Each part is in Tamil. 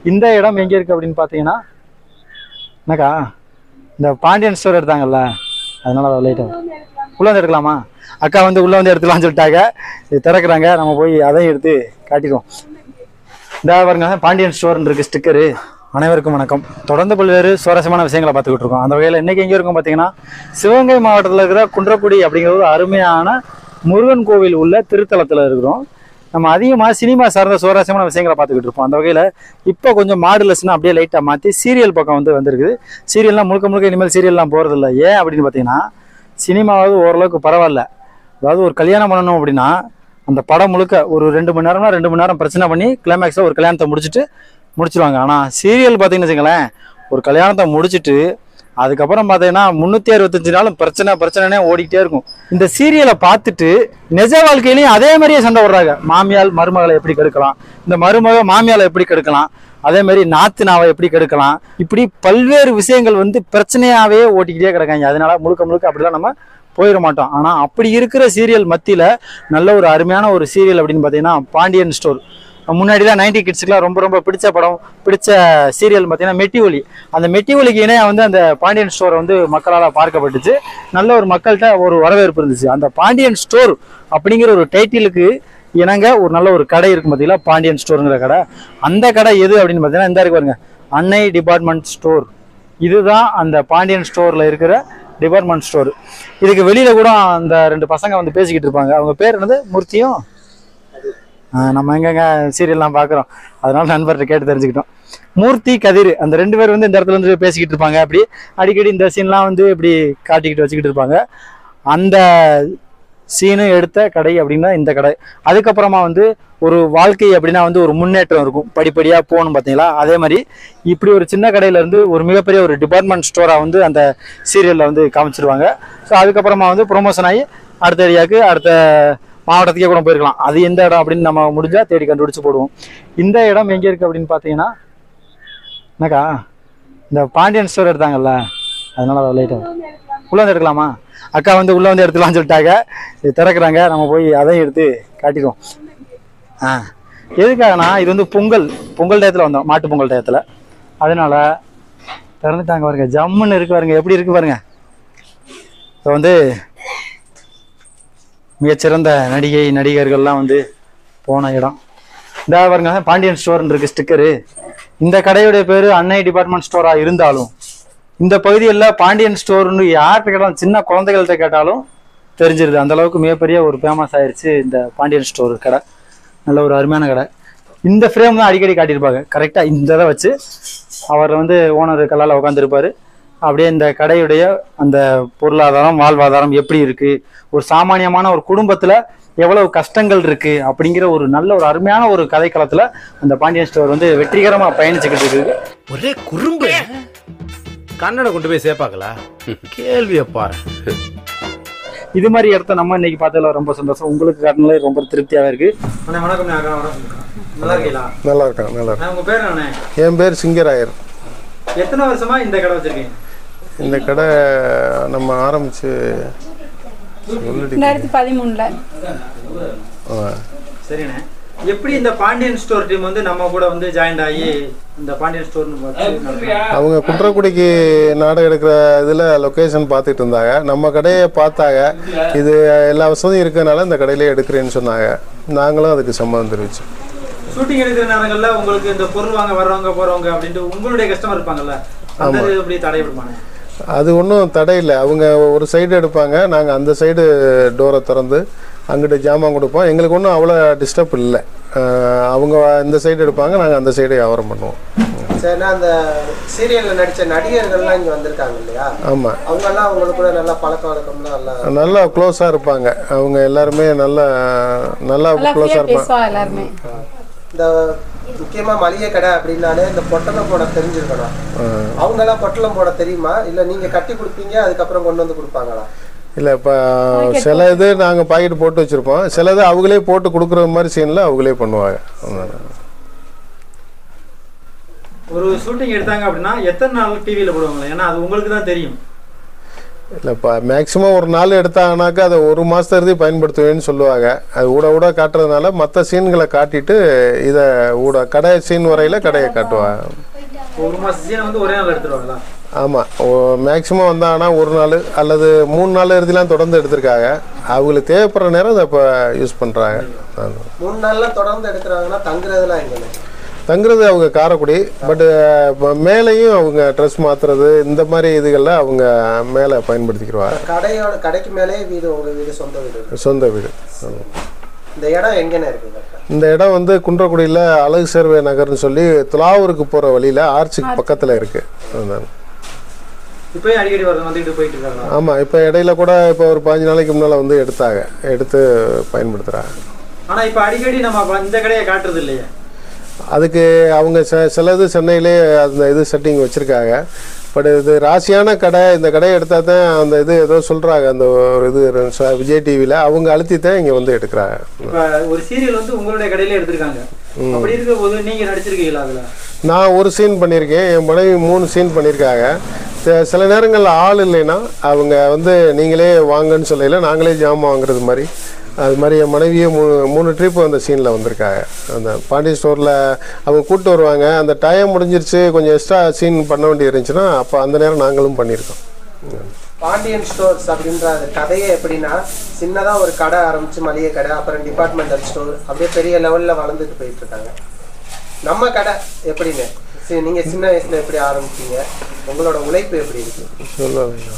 இந்த இடம் எங்கே இருக்குது அப்படின்னு பார்த்தீங்கன்னா என்னக்கா இந்த பாண்டியன் ஸ்டோர் எடுத்தாங்கல்ல அதனால அதை லைட்டாக உள்ளே வந்து எடுக்கலாமா அக்கா வந்து உள்ளே வந்து எடுத்துலாம்னு சொல்லிட்டாங்க இது திறக்கிறாங்க நம்ம போய் அதையும் எடுத்து காட்டிடுவோம் இந்த பாருங்க பாண்டியன் ஸ்டோர்னு இருக்கு ஸ்டிக்கரு அனைவருக்கும் வணக்கம் தொடர்ந்து பல்வேறு சுவாரஸ்யமான விஷயங்களை பார்த்துக்கிட்டு இருக்கோம் அந்த வகையில் இன்னைக்கு எங்கே இருக்கும் பார்த்தீங்கன்னா சிவகங்கை மாவட்டத்தில் இருக்கிற குன்றக்குடி அப்படிங்கிற ஒரு அருமையான முருகன் கோவில் உள்ள திருத்தலத்தில் இருக்கிறோம் நம்ம அதிகமாக சினிமா சார்ந்த சுவாரஸ்யமான விஷயங்களை பார்த்துக்கிட்டு இருப்போம் அந்த வகையில் இப்போ கொஞ்சம் மாடுலஸ்னா அப்படியே லைட்டாக மாற்றி சீரியல் பக்கம் வந்து வந்திருக்குது சீரியல்லாம் முழுக்க முழுக்க இனிமேல் சீரியல்லாம் போகிறதில்ல ஏன் அப்படின்னு பார்த்தீங்கன்னா சினிமாவது ஓரளவுக்கு பரவாயில்ல அதாவது ஒரு கல்யாணம் பண்ணணும் அப்படின்னா அந்த படம் முழுக்க ஒரு ரெண்டு மணி நேரம்னா ரெண்டு மணி நேரம் பிரச்சனை பண்ணி கிளைமேக்ஸில் ஒரு கல்யாணத்தை முடிச்சுட்டு முடிச்சிருவாங்க ஆனால் சீரியல் பார்த்தீங்கன்னு வச்சுங்களேன் ஒரு கல்யாணத்தை முடிச்சுட்டு அதுக்கப்புறம் பார்த்தீங்கன்னா முந்நூற்றி அறுபத்தஞ்சு நாளும் பிரச்சனை பிரச்சனைனே ஓடிக்கிட்டே இருக்கும் இந்த சீரியலை பார்த்துட்டு நிஜ வாழ்க்கையிலையும் அதே மாதிரியே சண்டை விடுறாங்க மாமியால் மருமகளை எப்படி கெடுக்கலாம் இந்த மருமக மாமியாலை எப்படி கெடுக்கலாம் அதே மாதிரி நாத்துனாவை எப்படி கெடுக்கலாம் இப்படி பல்வேறு விஷயங்கள் வந்து பிரச்சனையாவே ஓட்டிக்கிட்டே கிடக்காங்க அதனால முழுக்க முழுக்க அப்படிலாம் நம்ம போயிட மாட்டோம் ஆனால் அப்படி இருக்கிற சீரியல் மத்தியில் நல்ல ஒரு அருமையான ஒரு சீரியல் அப்படின்னு பார்த்தீங்கன்னா பாண்டியன் ஸ்டோர் முன்னாடிலாம் நைன்டி கிட்ஸுக்குலாம் ரொம்ப ரொம்ப பிடிச்ச படம் பிடிச்ச சீரியல் பார்த்தீங்கன்னா மெட்டி ஒலி அந்த மெட்டி ஒலிக்கு இணையாக வந்து அந்த பாண்டியன் ஸ்டோர் வந்து மக்களால் பார்க்கப்பட்டுச்சு நல்ல ஒரு மக்கள்கிட்ட ஒரு வரவேற்பு இருந்துச்சு அந்த பாண்டியன் ஸ்டோர் அப்படிங்கிற ஒரு டைட்டிலுக்கு இணங்க ஒரு நல்ல ஒரு கடை இருக்கும் பார்த்தீங்களா பாண்டியன் ஸ்டோருங்கிற கடை அந்த கடை எது அப்படின்னு பார்த்தீங்கன்னா இந்த இருக்கு பாருங்க அன்னை டிபார்ட்மெண்ட் ஸ்டோர் இதுதான் அந்த பாண்டியன் ஸ்டோரில் இருக்கிற டிபார்ட்மெண்ட் ஸ்டோர் இதுக்கு வெளியில் கூட அந்த ரெண்டு பசங்க வந்து பேசிக்கிட்டு இருப்பாங்க அவங்க பேர் என்னது மூர்த்தியும் ஆ, நம்ம எங்கெங்க சீரியல்லாம் பார்க்குறோம் அதனால நண்பர்கிட்ட கேட்டு தெரிஞ்சுக்கிட்டோம் மூர்த்தி கதிர் அந்த ரெண்டு பேர் வந்து இந்த இடத்துல வந்து பேசிக்கிட்டு இருப்பாங்க அப்படி அடிக்கடி இந்த சீன்லாம் வந்து இப்படி காட்டிக்கிட்டு வச்சுக்கிட்டு இருப்பாங்க அந்த சீனு எடுத்த கடை அப்படின்னா இந்த கடை அதுக்கப்புறமா வந்து ஒரு வாழ்க்கை அப்படின்னா வந்து ஒரு முன்னேற்றம் இருக்கும் படிப்படியாக போகணும் பார்த்தீங்களா அதே மாதிரி இப்படி ஒரு சின்ன கடையில இருந்து ஒரு மிகப்பெரிய ஒரு டிபார்ட்மெண்ட் ஸ்டோராக வந்து அந்த சீரியலில் வந்து காமிச்சிருவாங்க ஸோ அதுக்கப்புறமா வந்து ப்ரொமோஷன் ஆகி அடுத்த ஏரியாவுக்கு அடுத்த மாவட்டத்துக்கே கூட போயிருக்கலாம் அது எந்த இடம் அப்படின்னு நம்ம முடிஞ்சா தேடி கண்டுபிடிச்சு போடுவோம் இந்த இடம் எங்கே இருக்குது அப்படின்னு பார்த்தீங்கன்னா என்னக்கா இந்த பாண்டியன் ஸ்டோர் எடுத்தாங்கல்ல அதனால அதை லைட்டாக உள்ளே வந்து எடுக்கலாமா அக்கா வந்து உள்ளே வந்து எடுத்துலாம்னு சொல்லிட்டாங்க இது திறக்கிறாங்க நம்ம போய் அதையும் எடுத்து காட்டிடுவோம் ஆ எதுக்காகனா இது வந்து பொங்கல் பொங்கல் டயத்தில் வந்தோம் மாட்டு பொங்கல் டயத்தில் அதனால திறந்துட்டாங்க பாருங்க ஜம்முன்னு இருக்கு பாருங்க எப்படி இருக்கு பாருங்க இப்போ வந்து மிகச்சிறந்த நடிகை நடிகர்கள்லாம் வந்து போன இடம் இந்த பாருங்க பாண்டியன் ஸ்டோர்னு இருக்கு ஸ்டிக்கரு இந்த கடையுடைய பேர் அன்னை டிபார்ட்மெண்ட் ஸ்டோரா இருந்தாலும் இந்த பகுதியில் பாண்டியன் ஸ்டோர்னு யார்கிட்ட கேட்டாலும் சின்ன குழந்தைகள்கிட்ட கேட்டாலும் தெரிஞ்சிருது அந்த அளவுக்கு மிகப்பெரிய ஒரு ஃபேமஸ் ஆயிருச்சு இந்த பாண்டியன் ஸ்டோர் கடை நல்ல ஒரு அருமையான கடை இந்த ஃப்ரேம் தான் அடிக்கடி காட்டியிருப்பாங்க கரெக்டாக இந்த இதை வச்சு அவர் வந்து ஓனர் கல்லால் உட்காந்துருப்பாரு அப்படியே இந்த கடையுடைய அந்த பொருளாதாரம் வாழ்வாதாரம் எப்படி இருக்கு ஒரு சாமானியமான ஒரு குடும்பத்துல எவ்வளவு கஷ்டங்கள் இருக்கு அப்படிங்கிற ஒரு நல்ல ஒரு அருமையான ஒரு கதைக்களத்துல அந்த பாண்டியன் ஸ்டோர் வந்து வெற்றிகரமா பயணிச்சுக்கிட்டு இருக்கு ஒரே குறும்பு கண்ணனை கொண்டு போய் சேர்ப்பாங்களா கேள்வியை பாரு இது மாதிரி இடத்த நம்ம இன்னைக்கு பார்த்ததுல ரொம்ப சந்தோஷம் உங்களுக்கு காட்டினாலே ரொம்ப திருப்தியாவே இருக்கு அண்ணா வணக்கம் நல்லா இருக்கீங்களா நல்லா இருக்கான் நல்லா இருக்கான் உங்க பேர் என்ன என் பேர் சிங்கராயர் எத்தனை வருஷமா இந்த கடை வச்சிருக்கீங்க இந்த கடை நம்ம ஆரம்பிச்சு சொல்லிட்டு ரெண்டாயிரத்தி பதிமூணுல சரிண்ணே எப்படி இந்த பாண்டியன் ஸ்டோர் டீம் வந்து நம்ம கூட வந்து ஜாயின் ஆகி இந்த பாண்டியன் ஸ்டோர் அவங்க குன்றக்குடிக்கு நாடகம் எடுக்கிற இதில் லொக்கேஷன் பார்த்துட்டு இருந்தாங்க நம்ம கடையை பார்த்தாங்க இது எல்லா வசதியும் இருக்கிறதுனால இந்த கடையிலே எடுக்கிறேன்னு சொன்னாங்க நாங்களும் அதுக்கு சம்மதம் தெரிவிச்சோம் ஷூட்டிங் எடுக்கிற நேரங்கள்ல உங்களுக்கு இந்த பொருள் வாங்க வர்றவங்க போறவங்க அப்படின்ட்டு உங்களுடைய கஸ்டமர் இருப்பாங்கல்ல அந்த இது எப்படி தடை விடுமானே அது ஒன்றும் தடை இல்லை அவங்க ஒரு சைடு எடுப்பாங்க நாங்கள் அந்த சைடு டோரை திறந்து அங்கிட்டு ஜாமான் கொடுப்போம் எங்களுக்கு ஒன்றும் அவ்வளோ டிஸ்டர்ப் இல்லை அஹ் அவங்க இந்த சைடு எடுப்பாங்க நாங்கள் அந்த சைடு வியாபாரம் பண்ணுவோம் சரிண்ணா அந்த சீரியல்ல நடிச்ச நடிகர்கள்லாம் இங்க வந்திருக்காங்க இல்லையா ஆமாம் அவங்க எல்லாம் உங்களுக்கு கூட நல்லா பழக்க வழக்கம்லாம் நல்லா நல்லா க்ளோஸாக இருப்பாங்க அவங்க எல்லாருமே நல்லா நல்லா நல்லா க்ளோஸாக ஃப்ரீயா இருப்பாங்க பேசுவா எல்லாருமே இந்த முக்கியமா மளிகை கடை அப்படின்னாலே இந்த பொட்டலம் போட தெரிஞ்சிருக்கணும் அவங்க எல்லாம் பொட்டலம் போட தெரியுமா இல்ல நீங்க கட்டி கொடுப்பீங்க அதுக்கப்புறம் கொண்டு வந்து கொடுப்பாங்களா இல்லை இப்போ சில இது நாங்கள் பாக்கெட் போட்டு வச்சுருப்போம் சில இது அவங்களே போட்டு கொடுக்குற மாதிரி சீனில் அவங்களே பண்ணுவாங்க ஒரு ஷூட்டிங் எடுத்தாங்க அப்படின்னா எத்தனை நாள் டிவியில போடுவாங்க ஏன்னா அது உங்களுக்கு தான் தெரியும் இல்லைப்பா மேக்ஸிமம் ஒரு நாள் எடுத்தாங்கனாக்கா அதை ஒரு மாதத்துக்கு பயன்படுத்துவேன்னு சொல்லுவாங்க அது ஊட ஊட காட்டுறதுனால மற்ற சீன்களை காட்டிட்டு இதை ஊட கடை சீன் வரையில் கடையை காட்டுவாங்க ஒரு மாசம் சீனை வந்து ஒரே நாள் எடுத்துருவாங்களா ஆமாம் மேக்ஸிமம் வந்தாங்கன்னா ஒரு நாள் அல்லது மூணு நாள் எழுதிலாம் தொடர்ந்து எடுத்திருக்காங்க அவங்களுக்கு தேவைப்படுற நேரம் அதை இப்போ யூஸ் பண்ணுறாங்க மூணு நாள்ல தொடர்ந்து எடுக்கிறாங்கன்னா தங்குறதுலாம் எங்கன்னு தங்குறது அவங்க காரைக்குடி பட்டு மேலேயும் அவங்க ட்ரெஸ் மாற்றுறது இந்த மாதிரி இதுகளில் அவங்க மேலே பயன்படுத்திக்கிடுவாங்க கடையோட கடைக்கு மேலே வீடு உங்க வீடு சொந்த வீடு இருக்கு. சொந்த வீடு ஆமா. இந்த இடம் எங்கன்னு இருக்குங்க இந்த இடம் வந்து குன்றக்குடியில் அழகு சேர்வை நகர்னு சொல்லி துலாவூருக்கு போகிற வழியில் ஆர்ச்சுக்கு பக்கத்தில் இருக்குது அதுதான் இப்பயும் அடிக்கடி வரது வந்துட்டு போயிட்டு இருக்காங்களா ஆமாம் இப்போ இடையில கூட இப்போ ஒரு பதினஞ்சு நாளைக்கு முன்னால் வந்து எடுத்தாங்க எடுத்து பயன்படுத்துகிறாங்க ஆனா இப்ப அடிக்கடி நம்ம அப்ப இந்த கடையை காட்டுறது இல்லையே அதுக்கு அவங்க செ சிலது சென்னையிலே அந்த இது செட்டிங் வச்சுருக்காங்க பட் இது ராசியான கடை இந்த கடையை எடுத்தால் தான் அந்த இது ஏதோ சொல்கிறாங்க அந்த ஒரு இது ச- விஜய் டிவியில் அவங்க அழுத்தி தான் இங்கே வந்து எடுக்கிறாங்க இப்ப ஒரு சீரியல் வந்து உங்களுடைய கடையில எடுத்திருக்காங்க அப்படி இருக்க போது நீங்க நடிச்சிருக்கீங்களா அதுல நான் ஒரு சீன் பண்ணியிருக்கேன் என் மனைவி மூணு சீன் பண்ணியிருக்காங்க ச- சில நேரங்களில் ஆள் இல்லைன்னா அவங்க வந்து நீங்களே வாங்கன்னு சொல்லல நாங்களே ஜாமான் வாங்குறது மாதிரி அது மாதிரி என் மனைவியே மூணு மூணு ட்ரிப் அந்த சீனில் வந்திருக்காங்க அந்த பாண்டி ஸ்டோரில் அவங்க கூப்பிட்டு வருவாங்க அந்த டைம் முடிஞ்சிருச்சு கொஞ்சம் எக்ஸ்ட்ரா சீன் பண்ண வேண்டியது இருந்துச்சுன்னா அப்போ அந்த நேரம் நாங்களும் பண்ணியிருக்கோம் பாண்டியன் ஸ்டோர்ஸ் அப்படின்ற அந்த கதையே எப்படின்னா சின்னதா ஒரு கடை ஆரம்பிச்சு மளிகை கடை அப்புறம் டிபார்ட்மெண்டல் ஸ்டோர் அப்படியே பெரிய லெவல்ல வளர்ந்துட்டு போயிட்டு இருக்காங்க நம்ம கடை எப்படின்னு சரி, நீங்க சின்ன வயசுல எப்படி ஆரம்பிச்சீங்க உங்களோட உழைப்பு எப்படி இருக்கு சொல்லுவாங்க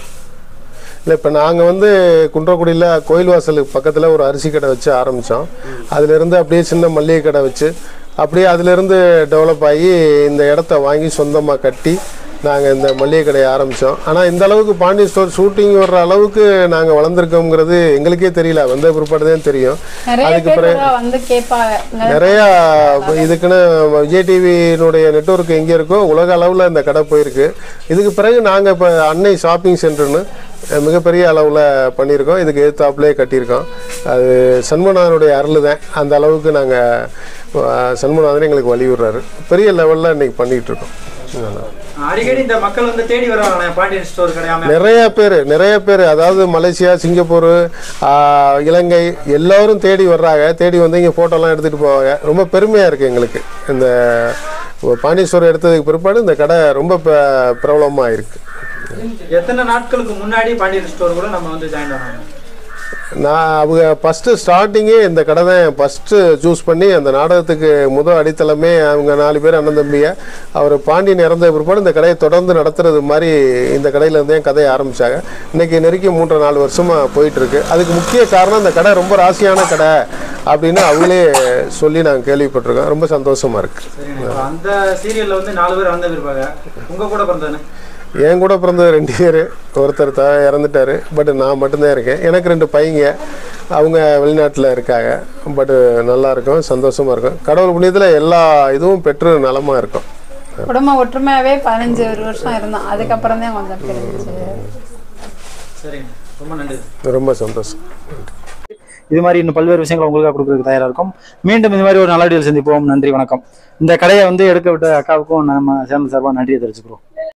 இல்லை இப்போ நாங்கள் வந்து குன்றக்குடியில் கோயில் வாசலுக்கு பக்கத்தில் ஒரு அரிசி கடை வச்சு ஆரம்பித்தோம் அதிலிருந்து அப்படியே சின்ன மல்லிகை கடை வச்சு அப்படியே அதிலிருந்து டெவலப் ஆகி இந்த இடத்த வாங்கி சொந்தமாக கட்டி நாங்கள் இந்த மளிகை கடையை ஆரம்பித்தோம் ஆனால் இந்த அளவுக்கு பாண்டி ஸ்டோர் ஷூட்டிங் வர்ற அளவுக்கு நாங்கள் வளர்ந்துருக்கோங்கிறது எங்களுக்கே தெரியல வந்த பிற்பாடு தான் தெரியும் நிறைய அதுக்கு பேர் பிறகு கூட வந்து கேட்பாங்க நிறையா இதுக்குன்னு விஜய் டிவியினுடைய நெட்வொர்க் எங்கே இருக்கோ உலக அளவில் இந்த கடை போயிருக்கு இதுக்கு பிறகு நாங்கள் இப்போ அன்னை ஷாப்பிங் சென்டர்னு மிகப்பெரிய அளவில் பண்ணியிருக்கோம் இதுக்கு எதிர்த்தாப்புலேயே கட்டியிருக்கோம் அது சண்முகநாதனுடைய அருள் தான் அந்த அளவுக்கு நாங்கள் சண்முகநாதன் எங்களுக்கு வழி விடுறாரு பெரிய லெவலில் இன்னைக்கு பண்ணிகிட்டு இருக்கோம் அதான். அடிக்கடி இந்த மக்கள் வந்து தேடி வருவாங்க பாண்டியன் ஸ்டோர் கடையாம நிறைய பேர் நிறைய பேர் அதாவது மலேசியா சிங்கப்பூர் ஆஹ், இலங்கை எல்லாரும் தேடி வர்றாங்க தேடி வந்து இங்கே ஃபோட்டோலாம் எடுத்துகிட்டு போவாங்க ரொம்ப பெருமையாக இருக்குது எங்களுக்கு இந்த பாண்டீஸ்வரம் எடுத்ததுக்கு பிற்பாடு இந்த கடை ரொம்ப ப- பிரபலமாக இருக்குது எத்தனை நாட்களுக்கு முன்னாடி பாண்டியன் ஸ்டோர் கூட நம்ம வந்து ஜாயின் பண்ணாங்க நான் அவங்க ஃபஸ்ட்டு ஸ்டார்டிங்கே இந்த கடை தான் ஃபஸ்ட்டு சூஸ் பண்ணி அந்த நாடகத்துக்கு முதல் அடித்தளமே அவங்க நாலு பேர் அண்ணன் தம்பிய அவர் பாண்டியன் இறந்த பிற்பாடு இந்த கடையை தொடர்ந்து நடத்துறது மாதிரி இந்த கடையில இருந்தே என் கதையை ஆரம்பிச்சாங்க இன்னைக்கு நெருக்கி மூன்று நாலு வருஷமாக போயிட்டுருக்கு அதுக்கு முக்கிய காரணம் இந்த கடை ரொம்ப ராசியான கடை அப்படின்னு அவங்களே சொல்லி நாங்கள் கேள்விப்பட்டிருக்கோம் ரொம்ப சந்தோஷமாக இருக்குது சரிங்க இப்ப அந்த சீரியல்ல வந்து நாலு பேர் வந்து இருப்பாங்க உங்க கூட பிறந்தானே என் கூட பிறந்தது ரெண்டு பேர் ஒருத்தர் த இறந்துட்டாரு பட் நான் மட்டும்தான் இருக்கேன் எனக்கு ரெண்டு பையங்க அவங்க வெளிநாட்டில் இருக்காங்க பட்டு நல்லா இருக்கும் சந்தோஷமாக இருக்கும் கடவுள் புண்ணியத்தில் எல்லா இதுவும் பெற்று நலமாக இருக்கும் குடும்ப ஒற்றுமையாவே பதினஞ்சு ஒரு வருஷம் இருந்தோம் அதுக்கப்புறம் தான் கொஞ்சம் பிரிஞ்சு சரிங்க ரொம்ப நன்றி ரொம்ப சந்தோஷம் இது மாதிரி இன்னும் பல்வேறு விஷயங்களை உங்களுக்காக கொடுக்கறதுக்கு தயாரா இருக்கும் மீண்டும் இது மாதிரி ஒரு நல்ல வீடியோ சந்திப்போம் நன்றி வணக்கம் இந்த கடையை வந்து எடுக்க விட்ட அக்காவுக்கும் நம்ம சேனல் சார்பாக நன்றியை தெரிவிச்சுக்கிறோம்